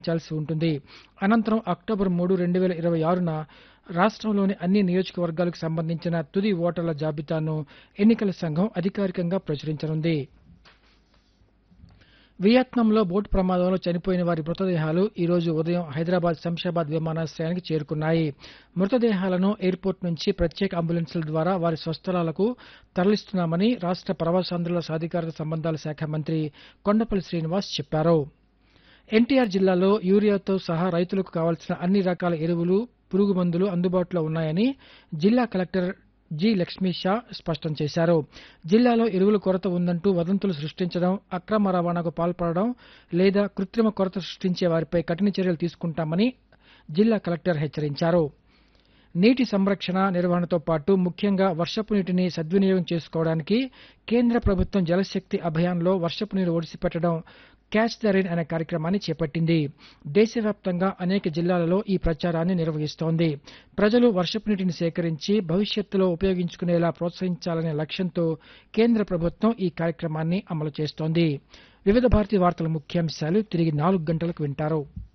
చాల్సి ఉంటుంది అనంతరం అక్టోబర్ మూడు రెండు వేల ఇరవై ఆరున రాష్ట్రంలోని అన్ని నియోజకవర్గాలకు సంబంధించిన తుది ఓటర్ల జాబితాను ఎన్నికల సంఘం అధికారికంగా ప్రచురించనుంది వియత్నాంలో బోటు ప్రమాదంలో చనిపోయిన వారి మృతదేహాలు ఈ రోజు ఉదయం హైదరాబాద్ శంషాబాద్ విమానాశ్రయానికి చేరుకున్నాయి మృతదేహాలను ఎయిర్పోర్ట్ నుంచి ప్రత్యేక అంబులెన్సుల ద్వారా వారి స్వస్థలాలకు తరలిస్తున్నామని రాష్ట్ర ప్రవాసాంధ్రుల సాధికారత సంబంధాల శాఖ మంత్రి కొండపల్లి శ్రీనివాస్ చెప్పారు ఎన్టీఆర్ జిల్లాలో యూరియాతో సహా రైతులకు కావాల్సిన అన్ని రకాల ఎరువులు పురుగు మందులు అందుబాటులో ఉన్నాయని జిల్లా కలెక్టర్ జి లక్ష్మీ షా స్పష్టం చేశారు జిల్లాలో ఎరువుల కొరత ఉందంటూ వదంతులు సృష్టించడం అక్రమ రవాణాకు పాల్పడడం లేదా కృత్రిమ కొరత సృష్టించే వారిపై కఠిన చర్యలు తీసుకుంటామని జిల్లా కలెక్టర్ హెచ్చరించారు నీటి సంరక్షణ నిర్వహణతో పాటు ముఖ్యంగా వర్షపు నీటిని సద్వినియోగం చేసుకోవడానికి కేంద్ర ప్రభుత్వం జలశక్తి అభియాన్లో వర్షపు నీరు ఒడిసిపెట్టడం క్యాచ్ ద రైన్ అనే కార్యక్రమాన్ని చేపట్టింది దేశవ్యాప్తంగా అనేక జిల్లాలలో ఈ ప్రచారాన్ని నిర్వహిస్తోంది ప్రజలు వర్షపు నీటిని సేకరించి భవిష్యత్తులో ఉపయోగించుకునేలా ప్రోత్సహించాలనే లక్ష్యంతో కేంద్ర ప్రభుత్వం ఈ కార్యక్రమాన్ని అమలు చేస్తోంది వివిధ భారతి వార్తల ముఖ్యాంశాలు తిరిగి నాలుగు గంటలకు వింటారు